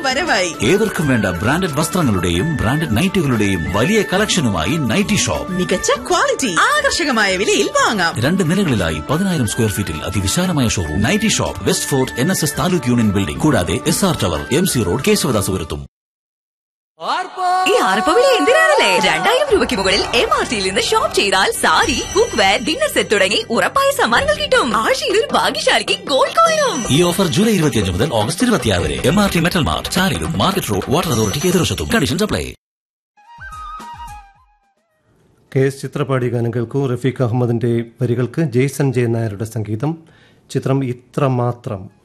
വരവായി ഏവർക്കും വേണ്ട ബ്രാൻഡഡ് വസ്ത്രങ്ങളുടെയും ബ്രാൻഡഡ് നൈറ്റുകളുടെയും വലിയ കളക്ഷനുമായി നൈറ്റി ഷോപ്പ് മികച്ച ക്വാളിറ്റി ആകർഷകമായ വിലയിൽ വാങ്ങാം രണ്ട് നിലകളിലായി പതിനായിരം സ്ക്വയർ ഫീറ്റിൽ അതിവിശാലമായ showroom nighty shop west fort N S S taluk union building കൂടാതെ S R tower M C road കേശവദാസുപുരത്തും ഈ ആർപ്പവിളി എന്തിനാണല്ലേ രണ്ടായിരം രൂപയ്ക്ക് മുകളിൽ എം ആർ ടിയിൽ നിന്ന് ഷോപ്പ് ചെയ്താൽ sari cookware dinner set തുടങ്ങി ഉറപ്പായ സമ്മാനങ്ങൾ കിട്ടും ആഴ്ചയിൽ ഒരു ഭാഗ്യശാലിക്ക് ഗോൾഡ് കോയിനും ഈ ഓഫർ ജൂലൈ ഇരുപത്തിയഞ്ച് മുതൽ ഓഗസ്റ്റ് ഇരുപത്തിയാറ് വരെ M R T metal mart ചാലിലും മാർക്കറ്റ് റോഡ് വാട്ടർ അതോറിറ്റിക്ക് എതിർവശത്തും കണ്ടീഷൻസ് അപ്ലൈ കെ എസ് ചിത്രപാടി ഗാനം കേൾക്കൂ റഫീഖ് അഹമ്മദിന്റെ വരികൾക്ക് ജെയ്സൺ ജെ നായരുടെ സംഗീതം ചിത്രം ഇത്ര മാത്രം